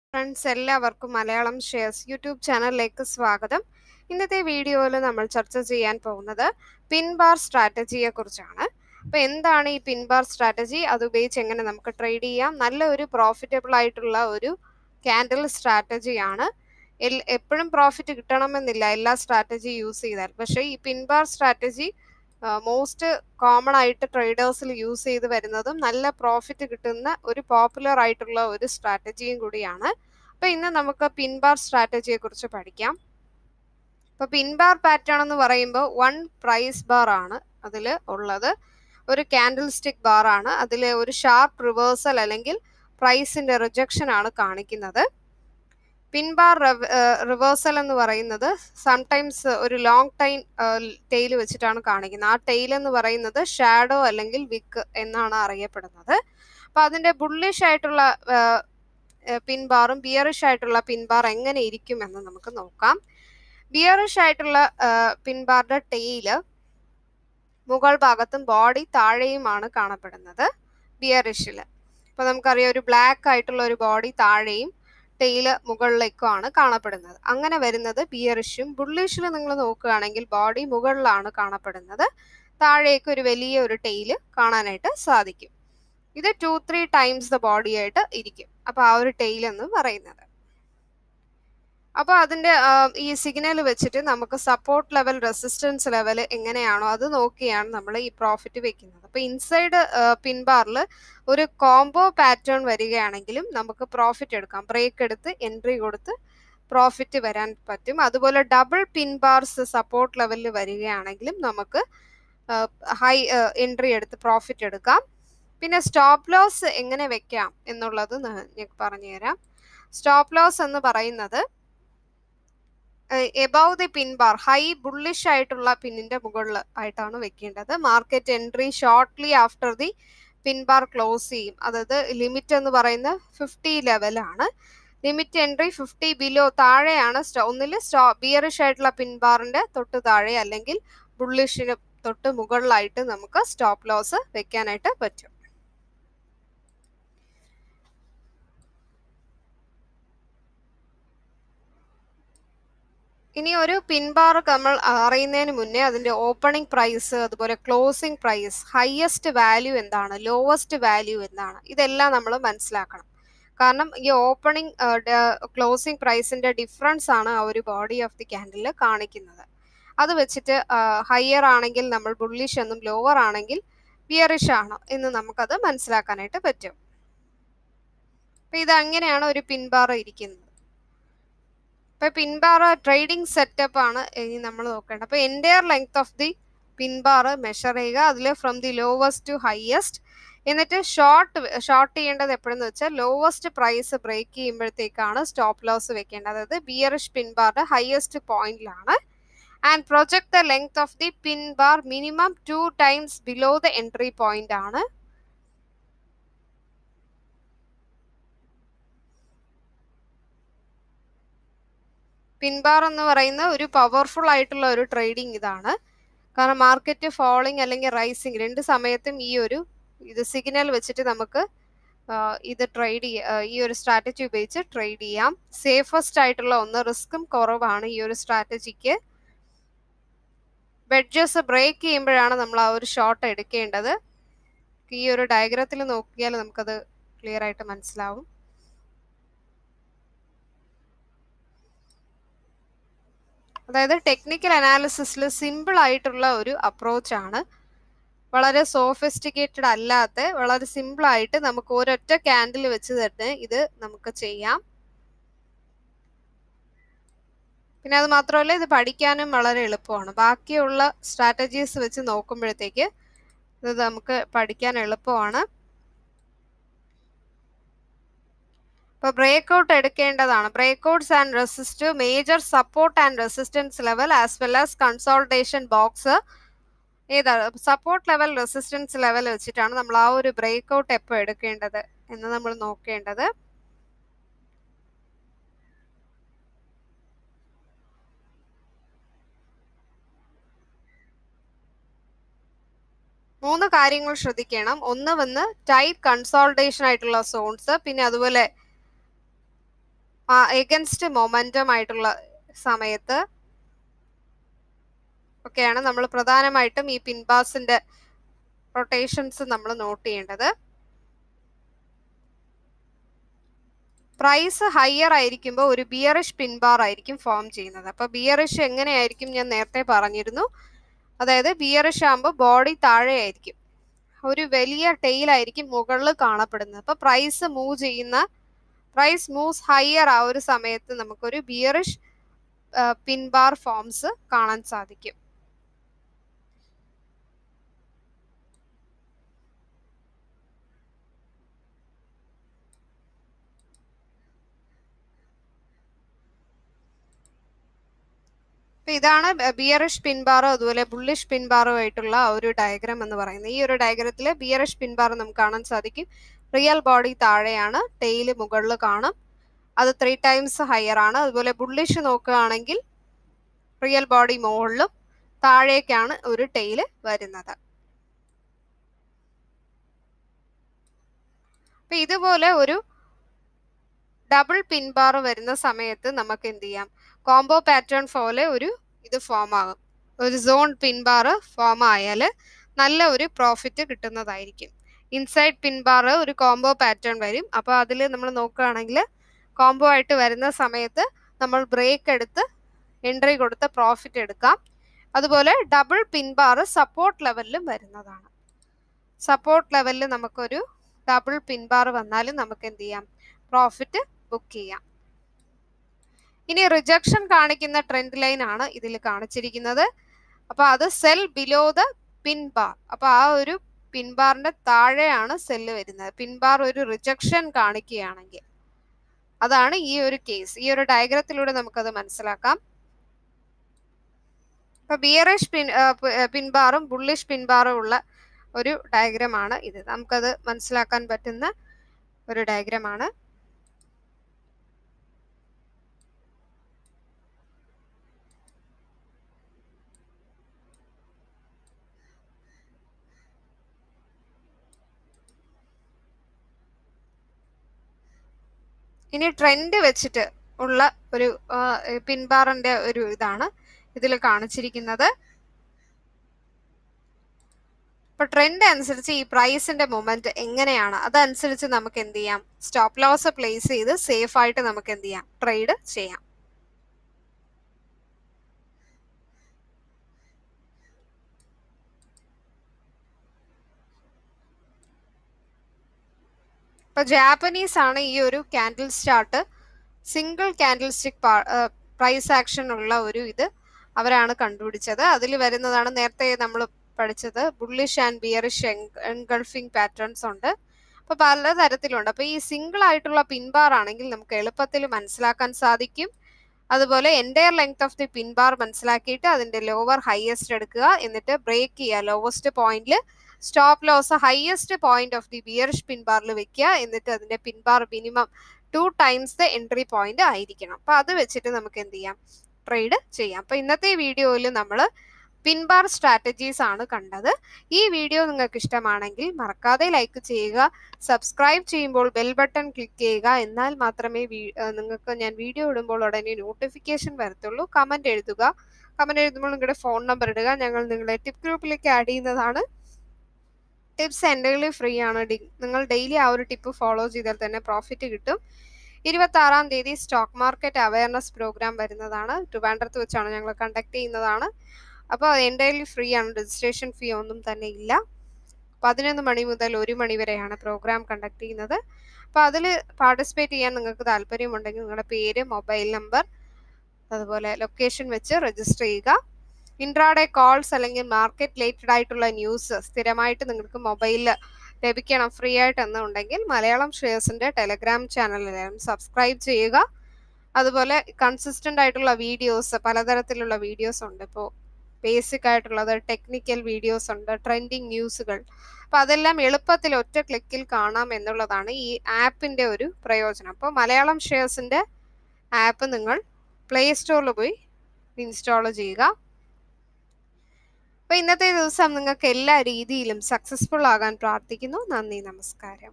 friends എല്ലാവർക്കും Malayalam shares YouTube ചാനലിലേക്ക് സ്വാഗതം ഇന്നത്തെ വീഡിയോയിൽ നമ്മൾ ചർച്ച ചെയ്യാൻ പോകുന്നത് പിൻ ബാർ സ്ട്രാറ്റജിയെ കുറിച്ചാണ് അപ്പോൾ എന്താണ് ഈ പിൻ ബാർ സ്ട്രാറ്റജി അത് ഉപയോഗിച്ച് എങ്ങനെ നമുക്ക് ട്രേഡ് ചെയ്യാം നല്ല ഒരു പ്രോഫിറ്റബിൾ ആയിട്ടുള്ള ഒരു ക്യാൻഡിൽ സ്ട്രാറ്റജിയാണ് എപ്പോഴും പ്രോഫിറ്റ് കിട്ടണമെന്നില്ല എല്ലാ സ്ട്രാറ്റജി യൂസ് ചെയ്താൽ പക്ഷേ ഈ pin bar strategy most common ആയിട്ട് ട്രേഡേഴ്സിൽ യൂസ് ചെയ്ത് വരുന്നതും നല്ല പ്രോഫിറ്റ് കിട്ടുന്ന ഒരു പോപ്പുലർ ആയിട്ടുള്ള ഒരു സ്ട്രാറ്റജിയും കൂടിയാണ് അപ്പൊ ഇന്ന് നമുക്ക് പിൻ ബാർ സ്ട്രാറ്റജിയെ കുറിച്ച് പഠിക്കാം ഇപ്പൊ പിൻ ബാർ പാറ്റേൺ എന്ന് പറയുമ്പോൾ വൺ പ്രൈസ് ബാർ ആണ് അതിൽ ഉള്ളത് ഒരു കാൻഡിൽ സ്റ്റിക് ബാർ ആണ് അതിൽ ഒരു ഷാർപ്പ് റിവേഴ്സൽ അല്ലെങ്കിൽ പ്രൈസിന്റെ റിജക്ഷൻ ആണ് കാണിക്കുന്നത് പിൻ ബാർ റിവേഴ്സൽ എന്ന് പറയുന്നത് സംടൈംസ് ഒരു ലോങ് ടൈം ടെയിൽ വെച്ചിട്ടാണ് കാണിക്കുന്നത് ആ ടെയിൽ എന്ന് പറയുന്നത് ഷാഡോ അല്ലെങ്കിൽ വിക്ക് എന്നാണ് അറിയപ്പെടുന്നത് അപ്പൊ അതിന്റെ ബുള്ളിഷ് ആയിട്ടുള്ള പിൻ ബാറും ബിയറിഷ് ആയിട്ടുള്ള പിൻ ബാർ എങ്ങനെ ഇരിക്കും എന്ന് നമുക്ക് നോക്കാം ബിയറിഷ് ആയിട്ടുള്ള പിൻ ബാറിന്റെ ടെയില് മുകൾ ഭാഗത്തും ബോഡി താഴെയുമാണ് കാണപ്പെടുന്നത് ബിയറിഷില് ഇപ്പൊ നമുക്കറിയാം ഒരു ബ്ലാക്ക് ആയിട്ടുള്ള ഒരു ബോഡി താഴെയും ടെയില് മുകളിലേക്കുമാണ് കാണപ്പെടുന്നത് അങ്ങനെ വരുന്നത് ബിയറിഷും ബുള്ളിഷിൽ നിങ്ങൾ നോക്കുകയാണെങ്കിൽ ബോഡി മുകളിലാണ് കാണപ്പെടുന്നത് താഴേക്ക് ഒരു വലിയ ഒരു ടെയില് കാണാനായിട്ട് സാധിക്കും ഇത് two three times the body ആയിട്ട് ഇരിക്കും അപ്പൊ ആ ഒരു ടെയിൽ എന്ന് പറയുന്നത് അപ്പൊ അതിന്റെ ഈ സിഗ്നൽ വെച്ചിട്ട് നമുക്ക് സപ്പോർട്ട് ലെവൽ റെസിസ്റ്റൻസ് ലെവൽ എങ്ങനെയാണോ അത് നോക്കിയാണ് നമ്മൾ ഈ പ്രോഫിറ്റ് വെക്കുന്നത് അപ്പൊ ഇൻസൈഡ് പിൻ ബാറിൽ ഒരു കോംബോ പാറ്റേൺ വരികയാണെങ്കിലും നമുക്ക് പ്രോഫിറ്റ് എടുക്കാം ബ്രേക്ക് എടുത്ത് എൻട്രി കൊടുത്ത് പ്രോഫിറ്റ് വരാൻ പറ്റും അതുപോലെ ഡബിൾ പിൻ ബാർസ് സപ്പോർട്ട് ലെവലിൽ വരികയാണെങ്കിലും നമുക്ക് ഹൈ എൻട്രി എടുത്ത് പ്രോഫിറ്റ് എടുക്കാം പിന്നെ സ്റ്റോപ്പ് ലോസ് എങ്ങനെ വെക്കാം എന്നുള്ളത് ഞാൻ പറഞ്ഞുതരാം സ്റ്റോപ്പ് ലോസ് എന്ന് പറയുന്നത് above the pin bar high bullish ആയിട്ടുള്ള പിന്നിന്റെ മുകളിൽ ആയിട്ടാണ് വെക്കേണ്ടത് market entry shortly after the pin bar close ചെയ്യും അതായത് ലിമിറ്റ് എന്ന് പറയുന്ന ഫിഫ്റ്റി ലെവലാണ് ലിമിറ്റ് എൻട്രി ഫിഫ്റ്റി ബിലോ താഴെയാണ് ഒന്നിൽ സ്റ്റോ ബിയറിഷ് ആയിട്ടുള്ള പിൻ ബാറിന്റെ തൊട്ട് താഴെ അല്ലെങ്കിൽ ബുള്ളിഷിന് തൊട്ട് മുകളിലായിട്ട് നമുക്ക് സ്റ്റോപ്പ് ലോസ് വെക്കാനായിട്ട് പറ്റും ഇനി ഒരു പിൻ ബാർ നമ്മൾ അറിയുന്നതിന് മുന്നേ അതിന്റെ ഓപ്പണിംഗ് പ്രൈസ് അതുപോലെ ക്ലോസിംഗ് പ്രൈസ് ഹയസ്റ്റ് വാല്യൂ എന്താണ് ലോവസ്റ്റ് വാല്യൂ എന്താണ് ഇതെല്ലാം നമ്മൾ മനസ്സിലാക്കണം കാരണം ഈ ഓപ്പണിംഗ് ക്ലോസിംഗ് പ്രൈസിന്റെ ഡിഫറൻസ് ആണ് ആ ഒരു ബോഡി ഓഫ് ദി ക്യാൻഡിൽ കാണിക്കുന്നത് അത് വെച്ചിട്ട് ഹയർ ആണെങ്കിൽ നമ്മൾ ബുള്ളിഷ് എന്നും ലോവർ ആണെങ്കിൽ ബിയറിഷ് ആണ് എന്ന് നമുക്കത് മനസ്സിലാക്കാനായിട്ട് പറ്റും അപ്പൊ ഇത് അങ്ങനെയാണ് ഒരു പിൻ ബാർ ഇരിക്കുന്നത് ഇപ്പൊ പിൻ ബാർ ട്രേഡിംഗ് സെറ്റപ്പ് ആണ് ഇനി നമ്മൾ നോക്കേണ്ടത് അപ്പൊ entire length of the pin bar measure ചെയ്യുക അതിൽ from the lowest to highest എന്നിട്ട് ഷോർട്ട് ഷോർട്ട് ചെയ്യേണ്ടത് എപ്പോഴെന്ന് വെച്ചാൽ ലോവസ്റ്റ് പ്രൈസ് ബ്രേക്ക് ചെയ്യുമ്പോഴത്തേക്കാണ് സ്റ്റോപ്പ് ലോസ് വെക്കേണ്ടത് അതായത് ബിയറിഷ് പിൻ ബാറിന്റെ ഹയസ്റ്റ് പോയിന്റിലാണ് and project the length of the pin bar minimum two times below the entry point ആണ് പിൻബാർ എന്ന് പറയുന്ന ഒരു പവർഫുൾ ആയിട്ടുള്ള ഒരു ട്രേഡിംഗ് ഇതാണ് കാരണം മാർക്കറ്റ് ഫോളിംഗ് അല്ലെങ്കിൽ റൈസിങ് രണ്ട് സമയത്തും ഈ ഒരു ഇത് സിഗ്നൽ വെച്ചിട്ട് നമുക്ക് ഇത് ട്രേഡ് ഈ ഒരു സ്ട്രാറ്റജി ഉപയോഗിച്ച് ട്രേഡ് ചെയ്യാം സേഫസ്റ്റ് ആയിട്ടുള്ള ഒന്ന് റിസ്ക്കും കുറവാണ് ഈ ഒരു സ്ട്രാറ്റജിക്ക് ബെഡ്ജസ് ബ്രേക്ക് ചെയ്യുമ്പോഴാണ് നമ്മൾ ആ ഒരു ഷോട്ട് എടുക്കേണ്ടത് ഈ ഒരു ഡയഗ്രത്തിൽ നോക്കിയാൽ നമുക്കത് ക്ലിയർ ആയിട്ട് മനസ്സിലാവും അതായത് ടെക്നിക്കൽ അനാലിസിസിൽ സിമ്പിൾ ആയിട്ടുള്ള ഒരു അപ്രോച്ച് ആണ് വളരെ സോഫിസ്റ്റിക്കേറ്റഡ് അല്ലാത്ത വളരെ സിമ്പിൾ ആയിട്ട് നമുക്ക് ഒരൊറ്റ ക്യാൻഡിൽ വെച്ച് തന്നെ ഇത് നമുക്ക് ചെയ്യാം പിന്നെ അത് മാത്രമല്ല ഇത് പഠിക്കാനും വളരെ എളുപ്പമാണ് ബാക്കിയുള്ള സ്ട്രാറ്റജീസ് വെച്ച് നോക്കുമ്പോഴത്തേക്ക് ഇത് നമുക്ക് പഠിക്കാൻ എളുപ്പമാണ് ഇപ്പോൾ ബ്രേക്ക് ഔട്ട് എടുക്കേണ്ടതാണ് breakouts and resist major support and resistance level as well as consultation box ഏതാ സപ്പോർട്ട് ലെവൽ റെസിസ്റ്റൻസ് ലെവൽ വെച്ചിട്ടാണ് നമ്മൾ ആ ഒരു ബ്രേക്ക് ഔട്ട് എപ്പോൾ എടുക്കേണ്ടത് എന്ന് നമ്മൾ നോക്കേണ്ടത് മൂന്ന് കാര്യങ്ങൾ ശ്രദ്ധിക്കണം ഒന്ന് വന്ന് ടൈറ്റ് കൺസോൾട്ടേഷൻ ആയിട്ടുള്ള സോൺസ് പിന്നെ അതുപോലെ എഗൻസ്റ്റ് മൊമെന്റം ആയിട്ടുള്ള സമയത്ത് ഒക്കെയാണ് നമ്മൾ പ്രധാനമായിട്ടും ഈ പിൻബാസിന്റെ റൊട്ടേഷൻസ് നമ്മൾ നോട്ട് ചെയ്യേണ്ടത് പ്രൈസ് ഹയർ ആയിരിക്കുമ്പോൾ ഒരു ബിയറിഷ് പിൻബാർ ആയിരിക്കും ഫോം ചെയ്യുന്നത് അപ്പൊ ബിയറിഷ് എങ്ങനെയായിരിക്കും ഞാൻ നേരത്തെ പറഞ്ഞിരുന്നു അതായത് ബിയറിഷ് ആകുമ്പോൾ ബോഡി താഴെയായിരിക്കും ഒരു വലിയ ടെയിലായിരിക്കും മുകളിൽ കാണപ്പെടുന്നത് അപ്പൊ പ്രൈസ് മൂവ് ചെയ്യുന്ന പ്രൈസ് മൂവ്സ് ഹയർ ആ ഒരു സമയത്ത് നമുക്കൊരു ബിയറിഷ് പിൻബാർ ഫോംസ് കാണാൻ സാധിക്കും അപ്പൊ ഇതാണ് ബിയറിഷ് പിൻബാറും അതുപോലെ ബുള്ളിഷ് പിൻബാറും ആയിട്ടുള്ള ഒരു ഡയഗ്രാം എന്ന് പറയുന്നത് ഈ ഒരു ഡയഗ്രത്തിൽ ബിയറിഷ് പിൻബാർ നമുക്ക് കാണാൻ സാധിക്കും റിയൽ ബോഡി താഴെയാണ് ടെയില് മുകളിൽ കാണും അത് ത്രീ ടൈംസ് ഹയർ ആണ് അതുപോലെ ബുള്ളിഷ് നോക്കുകയാണെങ്കിൽ റിയൽ ബോഡി മുകളിലും താഴേക്കാണ് ഒരു ടെയില് വരുന്നത് അപ്പൊ ഇതുപോലെ ഒരു ഡബിൾ പിൻബാർ വരുന്ന സമയത്ത് നമുക്ക് എന്ത് ചെയ്യാം കോംബോ പാറ്റേൺ പോലെ ഒരു ഇത് ഫോം ആകും ഒരു സോൺ പിൻബാർ ഫോം ആയാൽ നല്ല ഒരു പ്രോഫിറ്റ് കിട്ടുന്നതായിരിക്കും ഇൻസൈഡ് പിൻബാർ ഒരു കോംബോ പാറ്റേൺ വരും അപ്പോൾ അതിൽ നമ്മൾ നോക്കുകയാണെങ്കിൽ കോംബോ ആയിട്ട് വരുന്ന സമയത്ത് നമ്മൾ ബ്രേക്ക് എടുത്ത് എൻട്രി കൊടുത്ത് പ്രോഫിറ്റ് എടുക്കാം അതുപോലെ ഡബിൾ പിൻബാർ സപ്പോർട്ട് ലെവലിലും വരുന്നതാണ് സപ്പോർട്ട് ലെവലിൽ നമുക്കൊരു ഡബിൾ പിൻബാർ വന്നാലും നമുക്ക് എന്ത് ചെയ്യാം പ്രോഫിറ്റ് ബുക്ക് ചെയ്യാം ഇനി റിജക്ഷൻ കാണിക്കുന്ന ട്രെൻഡ് ലൈൻ ആണ് ഇതിൽ കാണിച്ചിരിക്കുന്നത് അപ്പൊ അത് sell below the pin bar അപ്പൊ ആ ഒരു പിൻബാറിന്റെ താഴെയാണ് സെല്ല് വരുന്നത് പിൻബാർ ഒരു റിജക്ഷൻ കാണിക്കുകയാണെങ്കിൽ അതാണ് ഈ ഒരു കേസ് ഈ ഒരു ഡയഗ്രത്തിലൂടെ നമുക്കത് മനസ്സിലാക്കാം ഇപ്പൊ ബിയറിഷ് പിൻ പിൻബാറും ബുള്ളിഷ് പിൻബാറും ഉള്ള ഒരു ഡയഗ്രമാണ് ഇത് നമുക്കത് മനസ്സിലാക്കാൻ പറ്റുന്ന ഒരു ഡയഗ്രമാണ് ഇനി ട്രെൻഡ് വെച്ചിട്ട് ഉള്ള ഒരു പിൻബാറിന്റെ ഒരു ഇതാണ് ഇതിൽ കാണിച്ചിരിക്കുന്നത് ഇപ്പൊ ട്രെൻഡ് അനുസരിച്ച് ഈ പ്രൈസിന്റെ മൊമെന്റ് എങ്ങനെയാണ് അതനുസരിച്ച് നമുക്ക് എന്ത് ചെയ്യാം സ്റ്റോപ്പ് ലോസ് പ്ലേസ് ചെയ്ത് സേഫ് ആയിട്ട് നമുക്ക് എന്ത് ചെയ്യാം ട്രേഡ് ചെയ്യാം ഇപ്പൊ ജാപ്പനീസ് ആണ് ഈ ഒരു candle start single candlestick price action ഉള്ള ഒരു ഇത് അവരാണ് കണ്ടുപിടിച്ചത് അതിൽ വരുന്നതാണ് നേരത്തെ നമ്മൾ പഠിച്ചത് bullish and bearish engulfing patterns ഉണ്ട് അപ്പൊ പലതരത്തിലുണ്ട് അപ്പൊ ഈ സിംഗിൾ ആയിട്ടുള്ള പിൻബാർ ആണെങ്കിൽ നമുക്ക് എളുപ്പത്തിൽ മനസ്സിലാക്കാൻ സാധിക്കും അതുപോലെ entire length of the pin bar മനസ്സിലാക്കിയിട്ട് അതിന്റെ ലോവർ ഹയസ്റ്റ് എടുക്കുക എന്നിട്ട് ബ്രേക്ക് ചെയ്യുക ലോവസ്റ്റ് പോയിന്റിൽ stop loss highest point of the bearish പിൻബാറിൽ വെക്കുക എന്നിട്ട് അതിന്റെ pin bar minimum two times the entry point ആയിരിക്കണം അപ്പൊ അത് വെച്ചിട്ട് നമുക്ക് എന്ത് ചെയ്യാം ട്രേഡ് ചെയ്യാം അപ്പൊ ഇന്നത്തെ വീഡിയോയിൽ നമ്മൾ പിൻബാർ സ്ട്രാറ്റജീസ് ആണ് കണ്ടത് ഈ വീഡിയോ നിങ്ങൾക്ക് ഇഷ്ടമാണെങ്കിൽ മറക്കാതെ ലൈക്ക് ചെയ്യുക സബ്സ്ക്രൈബ് ചെയ്യുമ്പോൾ ബെൽ ബട്ടൺ ക്ലിക്ക് ചെയ്യുക എന്നാൽ മാത്രമേ നിങ്ങൾക്ക് ഞാൻ വീഡിയോ ഇടുമ്പോൾ ഉടനെ നോട്ടിഫിക്കേഷൻ വരത്തുള്ളൂ കമന്റ് എഴുതുക കമന്റ് എഴുതുമ്പോൾ നിങ്ങളുടെ ഫോൺ നമ്പർ ഇടുക ഞങ്ങൾ നിങ്ങളെ ടിപ്പ് ഗ്രൂപ്പിലേക്ക് ആഡ് ചെയ്യുന്നതാണ് ടിപ്സ് എൻ്റെലി ഫ്രീ ആണ് നിങ്ങൾ ഡെയിലി ആ ഒരു ടിപ്പ് ഫോളോ ചെയ്താൽ തന്നെ പ്രോഫിറ്റ് കിട്ടും ഇരുപത്തി ആറാം തീയതി സ്റ്റോക്ക് മാർക്കറ്റ് അവയർനെസ് പ്രോഗ്രാം വരുന്നതാണ് ട്രിവാൻഡ്രത്ത് വെച്ചാണ് ഞങ്ങൾ കണ്ടക്ട് ചെയ്യുന്നതാണ് അപ്പോൾ എൻ്റെലി ഫ്രീ ആണ് രജിസ്ട്രേഷൻ ഫീ ഒന്നും തന്നെ ഇല്ല പതിനൊന്ന് മണി മുതൽ ഒരു മണി വരെയാണ് പ്രോഗ്രാം കണ്ടക്ട് ചെയ്യുന്നത് അപ്പോൾ അതിൽ പാർട്ടിസിപ്പേറ്റ് ചെയ്യാൻ നിങ്ങൾക്ക് താല്പര്യമുണ്ടെങ്കിൽ നിങ്ങളുടെ പേര് മൊബൈൽ നമ്പർ അതുപോലെ ലൊക്കേഷൻ വെച്ച് രജിസ്റ്റർ ചെയ്യുക ഇൻട്രാഡേ കോൾസ് അല്ലെങ്കിൽ മാർക്കറ്റ് റിലേറ്റഡ് ആയിട്ടുള്ള ന്യൂസ് സ്ഥിരമായിട്ട് നിങ്ങൾക്ക് മൊബൈലിൽ ലഭിക്കണം ഫ്രീ ആയിട്ട് എന്നുണ്ടെങ്കിൽ മലയാളം ഷെയർസിന്റെ ടെലഗ്രാം ചാനലിലും സബ്സ്ക്രൈബ് ചെയ്യുക അതുപോലെ കൺസിസ്റ്റന്റ് ആയിട്ടുള്ള വീഡിയോസ് പലതരത്തിലുള്ള വീഡിയോസ് ഉണ്ട് ഇപ്പോൾ ബേസിക് ആയിട്ടുള്ളത് ടെക്നിക്കൽ വീഡിയോസ് ഉണ്ട് ട്രെൻഡിങ് ന്യൂസുകൾ അപ്പൊ അതെല്ലാം എളുപ്പത്തിൽ ഒറ്റ ക്ലിക്കിൽ കാണാം എന്നുള്ളതാണ് ഈ ആപ്പിന്റെ ഒരു പ്രയോജനം അപ്പോൾ മലയാളം ഷെയർസിന്റെ ആപ്പ് നിങ്ങൾ പ്ലേ സ്റ്റോറിൽ പോയി ഇൻസ്റ്റാൾ ചെയ്യുക അപ്പൊ ഇന്നത്തെ ദിവസം നിങ്ങൾക്ക് എല്ലാ രീതിയിലും സക്സസ്ഫുൾ ആകാൻ പ്രാർത്ഥിക്കുന്നു നന്ദി നമസ്കാരം